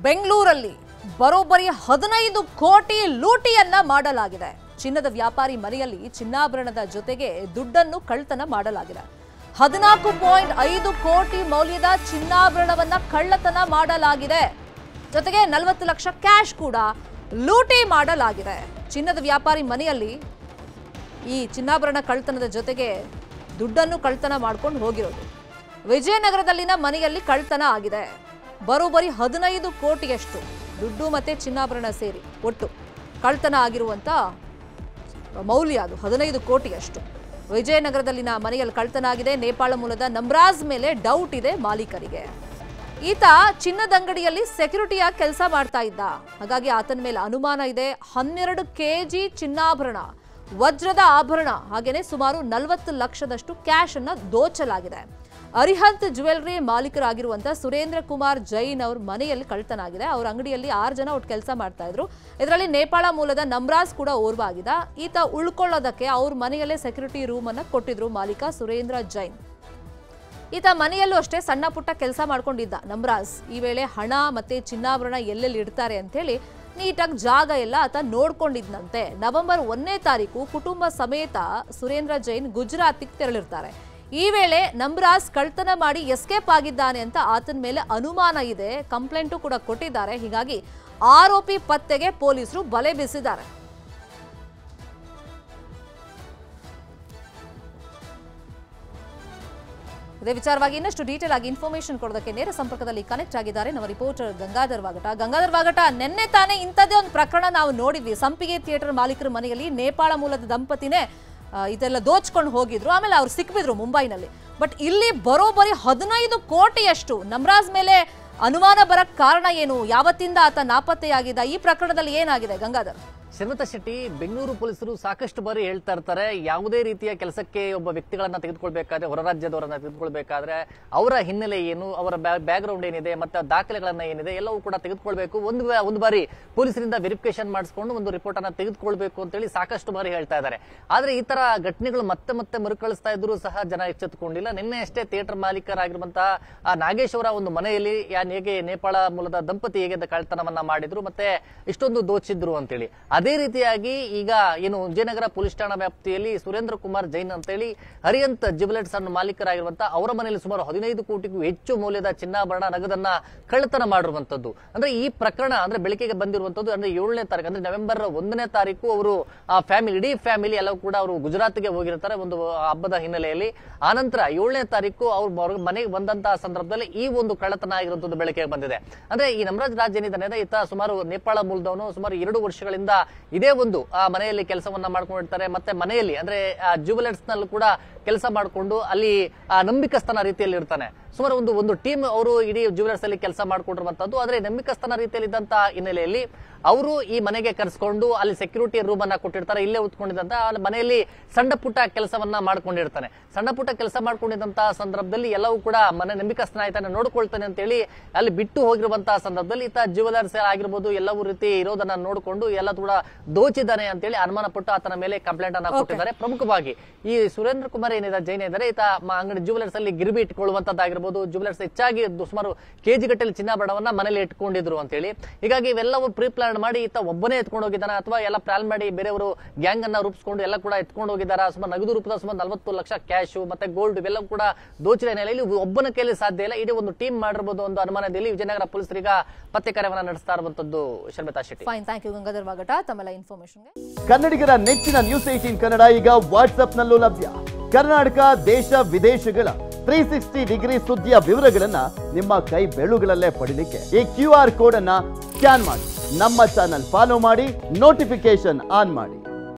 ಬೆಂಗಳೂರಲ್ಲಿ ಬರೋಬ್ಬರಿ ಹದಿನೈದು ಕೋಟಿ ಲೂಟಿಯನ್ನ ಮಾಡಲಾಗಿದೆ ಚಿನ್ನದ ವ್ಯಾಪಾರಿ ಮನೆಯಲ್ಲಿ ಚಿನ್ನಾಭರಣದ ಜೊತೆಗೆ ದುಡ್ಡನ್ನು ಕಳ್ತನ ಮಾಡಲಾಗಿದೆ ಹದಿನಾಲ್ಕು ಪಾಯಿಂಟ್ ಐದು ಕೋಟಿ ಮೌಲ್ಯದ ಚಿನ್ನಾಭರಣವನ್ನ ಕಳ್ಳತನ ಮಾಡಲಾಗಿದೆ ಜೊತೆಗೆ ನಲವತ್ತು ಲಕ್ಷ ಕ್ಯಾಶ್ ಕೂಡ ಲೂಟಿ ಮಾಡಲಾಗಿದೆ ಚಿನ್ನದ ವ್ಯಾಪಾರಿ ಮನೆಯಲ್ಲಿ ಈ ಚಿನ್ನಾಭರಣ ಕಳ್ತನದ ಜೊತೆಗೆ ದುಡ್ಡನ್ನು ಕಳ್ತನ ಮಾಡ್ಕೊಂಡು ಹೋಗಿರೋದು ವಿಜಯನಗರದಲ್ಲಿನ ಮನೆಯಲ್ಲಿ ಕಳ್ತನ ಆಗಿದೆ ಬರೋಬ್ಬರಿ ಹದಿನೈದು ಕೋಟಿಯಷ್ಟು ದುಡ್ಡು ಮತ್ತೆ ಚಿನ್ನಾಭರಣ ಸೇರಿ ಒಟ್ಟು ಕಳ್ತನ ಆಗಿರುವಂತ ಮೌಲ್ಯ ಅದು ಹದಿನೈದು ಕೋಟಿಯಷ್ಟು ವಿಜಯನಗರದಲ್ಲಿನ ಮನೆಯಲ್ಲಿ ಕಳ್ತನ ಆಗಿದೆ ನೇಪಾಳ ಮೂಲದ ನಮ್ರಾಜ್ ಮೇಲೆ ಡೌಟ್ ಇದೆ ಮಾಲೀಕರಿಗೆ ಈತ ಚಿನ್ನದ ಅಂಗಡಿಯಲ್ಲಿ ಸೆಕ್ಯೂರಿಟಿಯಾಗಿ ಕೆಲಸ ಮಾಡ್ತಾ ಇದ್ದ ಹಾಗಾಗಿ ಆತನ ಮೇಲೆ ಅನುಮಾನ ಇದೆ ಹನ್ನೆರಡು ಕೆಜಿ ಚಿನ್ನಾಭರಣ ವಜ್ರದ ಆಭರಣ ಹಾಗೇನೆ ಸುಮಾರು ನಲವತ್ತು ಲಕ್ಷದಷ್ಟು ಕ್ಯಾಶ್ ಅನ್ನ ದೋಚಲಾಗಿದೆ ಅರಿಹಂತ್ ಜ್ಯುವೆಲ್ರಿ ಮಾಲೀಕರಾಗಿರುವಂತ ಸುರೇಂದ್ರ ಕುಮಾರ್ ಜೈನ್ ಅವ್ರ ಮನೆಯಲ್ಲಿ ಕಳ್ತನ ಆಗಿದೆ ಅವ್ರ ಅಂಗಡಿಯಲ್ಲಿ ಆರು ಜನ ಒಟ್ಟು ಕೆಲಸ ಮಾಡ್ತಾ ಇದ್ರು ಇದರಲ್ಲಿ ನೇಪಾಳ ಮೂಲದ ನಮ್ರಾಜ್ ಕೂಡ ಓರ್ವ ಆಗಿದ ಈತ ಉಳ್ಕೊಳ್ಳೋದಕ್ಕೆ ಅವ್ರ ಮನೆಯಲ್ಲೇ ಸೆಕ್ಯೂರಿಟಿ ರೂಮ್ ಅನ್ನ ಕೊಟ್ಟಿದ್ರು ಮಾಲೀಕ ಸುರೇಂದ್ರ ಜೈನ್ ಈತ ಮನೆಯಲ್ಲೂ ಅಷ್ಟೇ ಸಣ್ಣ ಪುಟ್ಟ ಕೆಲಸ ಮಾಡ್ಕೊಂಡಿದ್ದ ನಮ್ರಾಜ್ ಈ ವೇಳೆ ಹಣ ಮತ್ತೆ ಚಿನ್ನಾಭರಣ ಎಲ್ಲೆಲ್ಲಿ ಇಡ್ತಾರೆ ಅಂತೇಳಿ ನೀಟಾಗಿ ಜಾಗ ಎಲ್ಲ ಆತ ನೋಡ್ಕೊಂಡಿದ್ನಂತೆ ನವೆಂಬರ್ ಒಂದನೇ ತಾರೀಕು ಕುಟುಂಬ ಸಮೇತ ಸುರೇಂದ್ರ ಜೈನ್ ಗುಜರಾತಿಗೆ ತೆರಳಿರ್ತಾರೆ ಈ ವೇಳೆ ನಮ್ರಾಜ್ ಕಳ್ತನ ಮಾಡಿ ಎಸ್ಕೇಪ್ ಆಗಿದ್ದಾನೆ ಅಂತ ಆತನ ಮೇಲೆ ಅನುಮಾನ ಇದೆ ಕಂಪ್ಲೇಂಟು ಕೂಡ ಕೊಟ್ಟಿದ್ದಾರೆ ಹೀಗಾಗಿ ಆರೋಪಿ ಪತ್ತೆಗೆ ಪೊಲೀಸರು ಬಲೆ ಬೀಸಿದ್ದಾರೆ ಇದೇ ವಿಚಾರವಾಗಿ ಇನ್ನಷ್ಟು ಡೀಟೇಲ್ ಆಗಿ ಇನ್ಫಾರ್ಮೇಶನ್ ಕೊಡೋದಕ್ಕೆ ನೇರ ಸಂಪರ್ಕದಲ್ಲಿ ಕನೆಕ್ಟ್ ಆಗಿದ್ದಾರೆ ನಮ್ಮ ರಿಪೋರ್ಟರ್ ಗಂಗಾಧರ್ ವಾಗಟ ಗಂಗಾಧರ್ ವಾಗಟ ನಿನ್ನೆ ತಾನೇ ಇಂಥದ್ದೇ ಒಂದು ಪ್ರಕರಣ ನಾವು ನೋಡಿದ್ವಿ ಸಂಪಿಗೆ ಥಿಯೇಟರ್ ಮಾಲೀಕರ ಮನೆಯಲ್ಲಿ ನೇಪಾಳ ಮೂಲದ ದಂಪತಿನೇ ಆ, ಇದೆಲ್ಲ ದೋಚ್ಕೊಂಡು ಹೋಗಿದ್ರು ಆಮೇಲೆ ಅವ್ರು ಸಿಕ್ಬಿದ್ರು ಮುಂಬೈನಲ್ಲಿ ಬಟ್ ಇಲ್ಲಿ ಬರೋಬ್ಬರಿ ಹದಿನೈದು ಕೋಟಿಯಷ್ಟು ನಮ್ರಾಜ್ ಮೇಲೆ ಅನುಮಾನ ಬರಕ್ ಕಾರಣ ಏನು ಯಾವತ್ತಿಂದ ಆತ ನಾಪತ್ತೆಯಾಗಿದ್ದ ಈ ಪ್ರಕರಣದಲ್ಲಿ ಏನಾಗಿದೆ ಗಂಗಾಧರ್ ಶರ್ಮತಾ ಶೆಟ್ಟಿ ಬೆಂಗಳೂರು ಪೊಲೀಸರು ಸಾಕಷ್ಟು ಬಾರಿ ಹೇಳ್ತಾ ಇರ್ತಾರೆ ಯಾವುದೇ ರೀತಿಯ ಕೆಲಸಕ್ಕೆ ಒಬ್ಬ ವ್ಯಕ್ತಿಗಳನ್ನ ತೆಗೆದುಕೊಳ್ಬೇಕಾದ್ರೆ ಹೊರ ರಾಜ್ಯದವರನ್ನ ತೆಗೆದುಕೊಳ್ಬೇಕಾದ್ರೆ ಅವರ ಹಿನ್ನೆಲೆ ಏನು ಅವರ ಬ್ಯಾಕ್ ಗ್ರೌಂಡ್ ಏನಿದೆ ಮತ್ತೆ ದಾಖಲೆಗಳನ್ನ ಏನಿದೆ ಎಲ್ಲವೂ ಕೂಡ ತೆಗೆದುಕೊಳ್ಬೇಕು ಒಂದು ಬಾ- ಒಂದು ಬಾರಿ ಪೊಲೀಸರಿಂದ ವೆರಿಫಿಕೇಶನ್ ಮಾಡಿಸ್ಕೊಂಡು ಒಂದು ರಿಪೋರ್ಟ್ ಅನ್ನ ತೆಗೆದುಕೊಳ್ಬೇಕು ಅಂತೇಳಿ ಸಾಕಷ್ಟು ಬಾರಿ ಹೇಳ್ತಾ ಇದ್ದಾರೆ ಆದ್ರೆ ಈ ತರ ಘಟನೆಗಳು ಮತ್ತೆ ಮತ್ತೆ ಮರುಕಳಿಸ್ತಾ ಇದ್ರು ಸಹ ಜನ ಎಚ್ಚೆತ್ತುಕೊಂಡಿಲ್ಲ ನಿನ್ನೆ ಅಷ್ಟೇ ಥಿಯೇಟರ್ ಮಾಲೀಕರಾಗಿರುವಂತಹ ಆ ನಾಗೇಶ್ ಅವರ ಒಂದು ಮನೆಯಲ್ಲಿ ಯಾನ್ ಹೇಗೆ ನೇಪಾಳ ಮೂಲದ ದಂಪತಿ ಹೇಗೆ ಕಳ್ತನವನ್ನ ಮಾಡಿದ್ರು ಮತ್ತೆ ಇಷ್ಟೊಂದು ದೋಚಿದ್ರು ಅಂತೇಳಿ ಅದೇ ರೀತಿಯಾಗಿ ಈಗ ಏನು ವಿಜಯನಗರ ಪೊಲೀಸ್ ಠಾಣಾ ವ್ಯಾಪ್ತಿಯಲ್ಲಿ ಸುರೇಂದ್ರ ಕುಮಾರ್ ಜೈನ್ ಅಂತೇಳಿ ಹರಿಯಂತ್ ಜ್ಯುವೆಲರ್ಸ್ ಅನ್ನು ಮಾಲೀಕರಾಗಿರುವಂತಹ ಅವರ ಮನೆಯಲ್ಲಿ ಸುಮಾರು ಹದಿನೈದು ಕೋಟಿಗೂ ಹೆಚ್ಚು ಮೌಲ್ಯದ ಚಿನ್ನಾಭರಣ ನಗದನ್ನ ಕಳ್ಳತನ ಮಾಡಿರುವಂತದ್ದು ಅಂದ್ರೆ ಈ ಪ್ರಕರಣ ಅಂದ್ರೆ ಬೆಳಕಿಗೆ ಬಂದಿರುವಂತದ್ದು ಅಂದ್ರೆ ಏಳನೇ ತಾರೀಕು ಅಂದ್ರೆ ನವೆಂಬರ್ ಒಂದನೇ ತಾರೀಕು ಅವರು ಆ ಫ್ಯಾಮಿಲಿ ಇಡೀ ಫ್ಯಾಮಿಲಿ ಎಲ್ಲವೂ ಕೂಡ ಅವರು ಗುಜರಾತ್ಗೆ ಹೋಗಿರ್ತಾರೆ ಒಂದು ಹಬ್ಬದ ಹಿನ್ನೆಲೆಯಲ್ಲಿ ಆನಂತರ ಏಳನೇ ತಾರೀಕು ಅವ್ರ ಮನೆಗೆ ಬಂದಂತಹ ಸಂದರ್ಭದಲ್ಲಿ ಈ ಒಂದು ಕಳ್ಳತನ ಆಗಿರುವಂತದ್ದು ಬೆಳಕಿಗೆ ಬಂದಿದೆ ಅಂದ್ರೆ ಈ ನಮರಾಜ್ ರಾಜ್ ಏನಿದ್ದಾನೆ ಈತ ಸುಮಾರು ನೇಪಾಳ ಮೂಲದವನು ಸುಮಾರು ಎರಡು ವರ್ಷಗಳಿಂದ ಇದೇ ಒಂದು ಆ ಮನೆಯಲ್ಲಿ ಕೆಲಸವನ್ನ ಮಾಡ್ಕೊಂಡಿರ್ತಾರೆ ಮತ್ತೆ ಮನೆಯಲ್ಲಿ ಅಂದ್ರೆ ಜುವೆಲರ್ಸ್ ನಲ್ಲೂ ಕೂಡ ಕೆಲಸ ಮಾಡಿಕೊಂಡು ಅಲ್ಲಿ ಆ ನಂಬಿಕಸ್ಥನ ರೀತಿಯಲ್ಲಿ ಇರ್ತಾನೆ ಸುಮಾರು ಒಂದು ಒಂದು ಟೀಮ್ ಅವರು ಇಡೀ ಜುವೆಲರ್ಸ್ ಅಲ್ಲಿ ಕೆಲಸ ಮಾಡ್ಕೊಂಡಿರುವಂತದ್ದು ಆದ್ರೆ ನಂಬಿಕಸ್ಥನ ರೀತಿಯಲ್ಲಿ ಇದ್ದಂತಹ ಹಿನ್ನೆಲೆಯಲ್ಲಿ ಅವರು ಈ ಮನೆಗೆ ಕರೆಸ್ಕೊಂಡು ಅಲ್ಲಿ ಸೆಕ್ಯೂರಿಟಿ ರೂಮ್ ಅನ್ನ ಕೊಟ್ಟಿರ್ತಾರೆ ಇಲ್ಲೇ ಉತ್ಕೊಂಡಿದ್ದಂತ ಅಲ್ಲಿ ಮನೆಯಲ್ಲಿ ಸಣ್ಣ ಪುಟ್ಟ ಕೆಲಸವನ್ನ ಮಾಡ್ಕೊಂಡಿರ್ತಾನೆ ಸಣ್ಣ ಪುಟ್ಟ ಕೆಲಸ ಮಾಡ್ಕೊಂಡಿದ್ದಂತಹ ಸಂದರ್ಭದಲ್ಲಿ ಎಲ್ಲವೂ ಕೂಡ ಮನೆ ನಂಬಿಕಸ್ಥನ ಆಯ್ತಾನೆ ನೋಡ್ಕೊಳ್ತಾನೆ ಅಂತೇಳಿ ಅಲ್ಲಿ ಬಿಟ್ಟು ಹೋಗಿರುವಂತಹ ಸಂದರ್ಭದಲ್ಲಿ ಈತ ಜುವೆಲರ್ಸ್ ಆಗಿರ್ಬೋದು ಎಲ್ಲವೂ ರೀತಿ ಇರೋದನ್ನ ನೋಡಿಕೊಂಡು ಎಲ್ಲ ಕೂಡ ದೋಚಿದ್ದಾನೆ ಅಂತೇಳಿ ಅನುಮಾನ ಪಟ್ಟು ಆತನ ಮೇಲೆ ಕಂಪ್ಲೇಂಟ್ ಅನ್ನ ಕೊಟ್ಟಿದ್ದಾರೆ ಪ್ರಮುಖವಾಗಿ ಈ ಸುರೇಂದ್ರ ಕುಮಾರ್ ಏನಿದೆ ಜೈನ್ ಇದ್ದಾರೆ ಈತ ಮ- ಅಂಗಡಿ ಜುವೆಲರ್ಸ್ ಅಲ್ಲಿ ಗಿರ್ಬಿ ಇಟ್ಕೊಳ್ಳುವಂತದ್ದಾಗಿರ್ಬೋದು ಜುವೆಲರ್ಸ್ ಹೆಚ್ಚಾಗಿ ದು- ಸುಮಾರು ಕೆಜಿ ಗಟ್ಟಲೆ ಚಿನ್ನಾಭರಣವನ್ನ ಮನೇಲಿ ಇಟ್ಕೊಂಡಿದ್ರು ಅಂತೇಳಿ ಹೀಗಾಗಿ ಇವೆಲ್ಲವೂ ಪ್ರೀ ಪ್ಲಾನ್ ಮಾಡಿ ಈತ ಒಬ್ಬನೇ ಎತ್ಕೊಂಡು ಹೋಗಿದ್ದಾನೆ ಅಥವಾ ಎಲ್ಲ ಪ್ಲಾನ್ ಮಾಡಿ ಬೇರೆಯವರು ಗ್ಯಾಂಗ್ ಅನ್ನ ರೂಪಿಸ್ಕೊಂಡು ಎಲ್ಲ ಕೂಡ ಎತ್ಕೊಂಡು ಹೋಗಿದ್ದಾರೆ ಸುಮಾರು ನಗದು ರೂಪದ ಸುಮಾರು ನಲವತ್ತು ಲಕ್ಷ ಕ್ಯಾಶು ಮತ್ತೆ ಗೋಲ್ಡ್ ಇವೆಲ್ಲವೂ ಕೂಡ ದೋಚಿನ ಹಿನ್ನೆಲೆಯಲ್ಲಿ ಒಬ್ಬನ ಕೈಯಲ್ಲಿ ಸಾಧ್ಯ ಇಲ್ಲ ಇಡೀ ಒಂದು ಟೀಮ್ ಮಾಡಿರ್ಬೋದು ಒಂದು ಅನುಮಾನದಲ್ಲಿ ವಿಜಯನಗರ ಪೊಲೀಸರೀಗ ಪತ್ತೆ ಕಾರ್ಯವನ್ನ ನಡೆಸ್ತಾ ಇರುವಂತದ್ದು Sharmita Shetty fine thank you Gangadhar Vagata ತಮ್ಮೆಲ್ಲ ಇನ್ಫಾರ್ಮೇಶನ್ಗೆ ಕನ್ನಡಿಗರ ನೆಚ್ಚಿನ ನ್ಯೂಸ್ ಏಟೀನ್ ಕನ್ನಡ ಈಗ ವಾಟ್ಸ್ಆಪ್ನಲ್ಲೂ ಲಭ್ಯ ಕರ್ನಾಟಕ ದೇಶ ವಿದೇಶಗಳ ತ್ರೀ ಸಿಕ್ಸ್ಟಿ ಡಿಗ್ರಿ ಸುದ್ದಿಯ ವಿವರಗಳನ್ನ ನಿಮ್ಮ ಕೈ ಬೆರಳುಗಳಲ್ಲೇ ಪಡಿಲಿಕ್ಕೆ ಈ ಕ್ಯೂ ಆರ್ ಕೋಡ್ ಅನ್ನ ಸ್ಕ್ಯಾನ್ ಮಾಡಿ ನಮ್ಮ ಚಾನಲ್ ಫಾಲೋ ಮಾಡಿ ನೋಟಿಫಿಕೇಶನ್ ಆನ್ ಮಾಡಿ